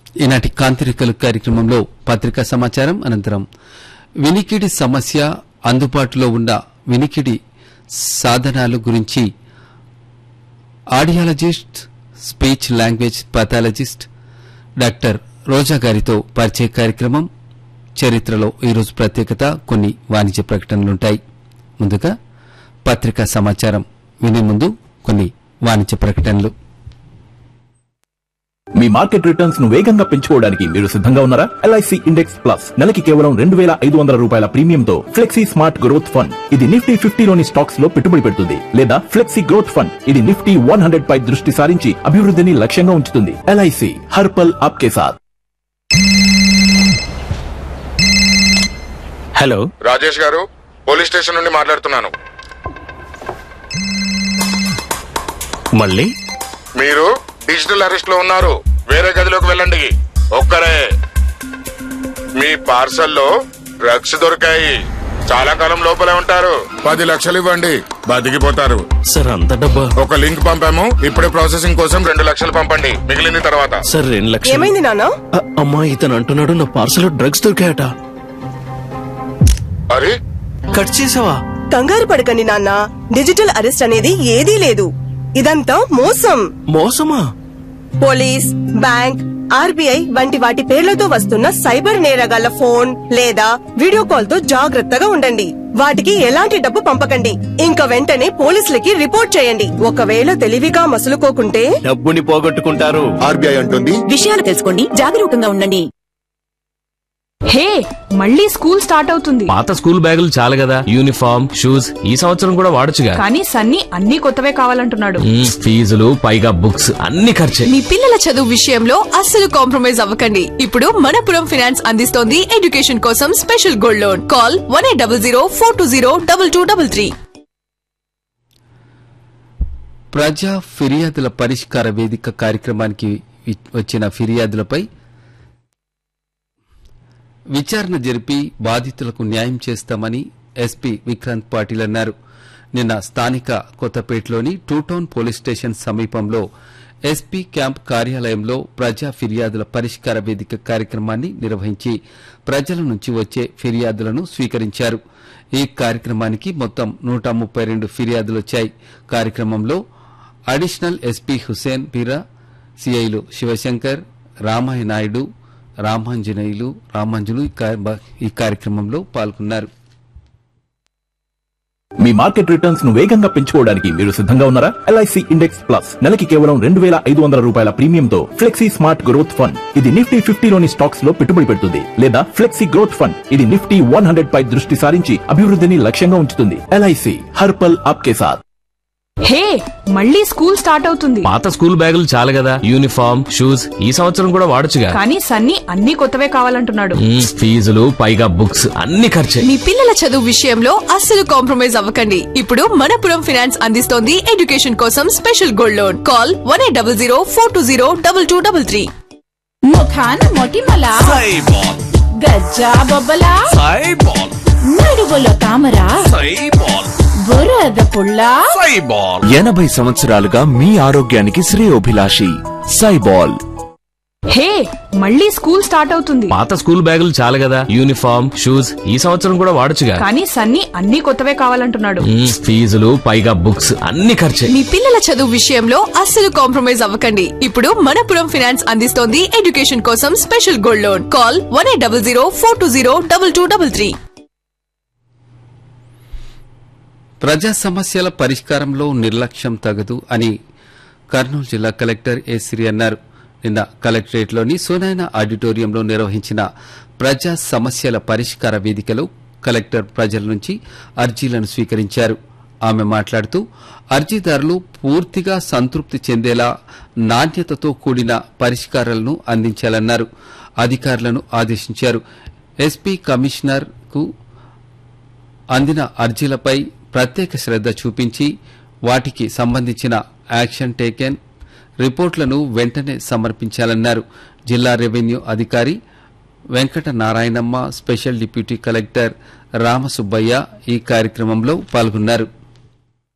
ఈనాటి కాంతిరికలు కార్యక్రమంలో పత్రికా సమాచారం అనంతరం వినికిడి సమస్య అందుబాటులో ఉన్న వినికిడి సాధనాలు గురించి audiologist speech language pathologist doctor Roja గారితో పరిచయ కార్యక్రమం చరిత్రలో ఈరోజు ప్రత్యేకత కొన్ని వాణిజ్య ప్రకటనలుంటాయి ముందుగా పత్రికా సమాచారం వినే ముందు కొన్ని వాణిజ్య ప్రకటనలు మీ మార్కెట్ రిటర్న్స్ ను వేగంగా పెంచుకోవడానికి మీరు సిద్ధంగా ఉన్నారా ఎల్ఐసి ఇండెక్స్ ప్లస్ నెలకి కేవలం రెండు వేల ఐదు వందల రూపాయల ప్రీమియంతో ఫ్లెక్సీ స్మార్ట్ గ్రోత్ ఫండ్ ఇది నిఫ్టీ ఫిఫ్టీలోని స్టాక్స్ లో పెట్టుబడి పెడుతుంది లేదా ఫ్లెక్సీ గ్రోత్ ఫండ్ ఇది నిఫ్టీ వన్ హండ్రెడ్ పై దృష్టి సారించి అభివృద్ధిని లక్ష్యంగా ఉంచుతుంది ఎల్ఐసి హర్పల్ ఆప్కే సాత్ హలో రాజేష్ గారు పోలీస్ స్టేషన్ నుండి మాట్లాడుతున్నాను మళ్ళీ మీరు డిజిటల్ అరెస్ట్ లో ఉన్నారు వేరే గదిలోకి వెళ్ళండి ఒక్కరే మీ పార్సల్లో డ్రగ్స్ దొరికాయి చాలా కాలం లోపలే ఉంటారు పది లక్షలు ఇవ్వండి బతికిపోతారు సార్ అంత డబ్బా ఒక లింక్ పంపాము ఇప్పుడే ప్రాసెసింగ్ కోసం రెండు లక్షలు పంపండి మిగిలింది తర్వాత సార్ రెండు లక్షలు ఏమైంది నాన్న అ- అమ్మా ఇతను అంటున్నాడు నా పార్సల్ డ్రగ్స్ దొరికాయట అరే కట్ చేసావా కంగారు పడకండి నాన్న డిజిటల్ అరెస్ట్ అనేది ఏదీ లేదు ఇదంతా మోసం మోసమా పోలీస్ బ్యాంక్ ఆర్బీఐ వంటి వాటి పేర్లతో వస్తున్న సైబర్ నేరగాళ్ల ఫోన్ లేదా వీడియో కాల్ తో జాగ్రత్తగా ఉండండి వాటికి ఎలాంటి డబ్బు పంపకండి ఇంకా వెంటనే పోలీసులకి రిపోర్ట్ చేయండి ఒకవేళ తెలివిగా మసులుకోకుంటే డబ్బుని పోగొట్టుకుంటారు ఆర్బీఐ అంటుంది విషయాలు తెలుసుకోండి జాగరూకంగా ఉండండి హే మళ్ళీ స్కూల్ స్టార్ట్ అవుతుంది పాత స్కూల్ బ్యాగులు చాలు కదా యూనిఫామ్ షూస్ ఈ సంవత్సరం కూడా వాడొచ్చుగా కానీ సన్నీ అన్ని కొత్తవే కావాలంటున్నాడు మ్మ్, ఫీజులు పైగా బుక్స్ అన్ని ఖర్చే మీ పిల్లల చదువు విషయంలో అస్సలు కాంప్రమైజ్ అవ్వకండి ఇప్పుడు మనపురం ఫినాన్స్ అందిస్తోంది ఎడ్యుకేషన్ కోసం special gold loan call one eight double zero four two zero double two double three ప్రజా ఫిర్యాదుల పరిష్కార వేదిక కార్యక్రమానికి వి- వచ్చిన ఫిర్యాదులపై విచారణ జరిపి బాధితులకు న్యాయం చేస్తామని ఎస్పీ విక్రాంత్ పాటిల్ అన్నారు నిన్న స్థానిక కొత్తపేటలోని టూటౌన్ పోలీస్ స్టేషన్ సమీపంలో ఎస్పీ క్యాంప్ కార్యాలయంలో ప్రజా ఫిర్యాదుల పరిష్కార వేదిక కార్యక్రమాన్ని నిర్వహించి ప్రజల నుంచి వచ్చే ఫిర్యాదులను స్వీకరించారు ఈ కార్యక్రమానికి మొత్తం నూట ముప్పై రెండు ఫిర్యాదులు వచ్చాయి కార్యక్రమంలో అడిషనల్ ఎస్పీ హుసేన్ పీరా సిఐలు శివశంకర్ రామాయ నాయుడు రామాంజనేయులు రామాంజులు ఈ కా- ఈ కార్యక్రమంలో పాల్గొన్నారు మీ మార్కెట్ రిటర్న్స్ ను వేగంగా పెంచుకోవడానికి మీరు సిద్ధంగా ఉన్నారా ఎల్ఐసి ఇండెక్స్ ప్లస్ నెలకి కేవలం రెండు వేల ఐదు వందల రూపాయల ప్రీమియంతో ఫ్లెక్సీ స్మార్ట్ గ్రోత్ ఫండ్ ఇది నిఫ్టీ ఫిఫ్టీలోని స్టాక్స్ లో పెట్టుబడి పెడుతుంది లేదా ఫ్లెక్సీ గ్రోత్ ఫండ్ ఇది నిఫ్టీ వన్ హండ్రెడ్ పై దృష్టి సారించి అభివృద్ధిని లక్ష్యంగా ఉంచుతుంది ఎల్ఐసి హర్పల్ ఆప్కే సాత్ హే మళ్ళీ స్కూల్ స్టార్ట్ అవుతుంది పాత స్కూల్ బ్యాగులు చాలు కదా యూనిఫామ్ షూస్ ఈ సంవత్సరం కూడా వాడొచ్చుగా కానీ సన్నీ అన్ని కొత్తవే కావాలంటున్నాడు మ్మ్, ఫీజులు పైగా బుక్స్ అన్ని ఖర్చే మీ పిల్లల చదువు విషయంలో అస్సలు కాంప్రమైజ్ అవ్వకండి ఇప్పుడు మనపురం ఫినాన్స్ అందిస్తోంది ఎడ్యుకేషన్ కోసం special gold loan call one eight double zero four two zero double two double three ముఖాన మొటిమల గజ్జా బొబ్బల నడుగులో తామర బురద పుల్ల ఎనభై సంవత్సరాలుగా మీ ఆరోగ్యానికి శ్రేయోభిలాషి సైబాల్ హే మళ్ళీ స్కూల్ స్టార్ట్ అవుతుంది పాత స్కూల్ బ్యాగులు చాలు కదా యూనిఫామ్ షూస్ ఈ సంవత్సరం కూడా వాడొచ్చుగా కానీ సన్నీ అన్ని కొత్తవే కావాలంటున్నాడు మ్మ్, ఫీజులు పైగా బుక్స్ అన్ని ఖర్చే మీ పిల్లల చదువు విషయంలో అస్సలు కాంప్రమైజ్ అవ్వకండి ఇప్పుడు మనపురం ఫినాన్స్ అందిస్తోంది ఎడ్యుకేషన్ కోసం special gold loan call one eight double zero four two zero double two double three ప్రజా సమస్యల పరిష్కారంలో నిర్లక్ష్యం తగదు అని కర్నూలు జిల్లా కలెక్టర్ ఏ సిరి అన్నారు నిన్న కలెక్టరేట్లోని సోనాయన ఆడిటోరియంలో నిర్వహించిన ప్రజా సమస్యల పరిష్కార వేదికలో కలెక్టర్ ప్రజల నుంచి అర్జీలను స్వీకరించారు ఆమె మాట్లాడుతూ అర్జీదారులు పూర్తిగా సంతృప్తి చెందేలా నాణ్యతతో కూడిన పరిష్కారాలను అందించాలన్నారు అధికారులను ఆదేశించారు ఎస్పీ కమిషనర్కు అందిన అర్జీలపై ప్రత్యేక శ్రద్ధ చూపించి వాటికి సంబంధించిన యాక్షన్ టేకెన్ రిపోర్టులను వెంటనే సమర్పించాలన్నారు జిల్లా రెవెన్యూ అధికారి Venkata Narayanamma special deputy collector Ramasubbaiah ఈ కార్యక్రమంలో పాల్గొన్నారు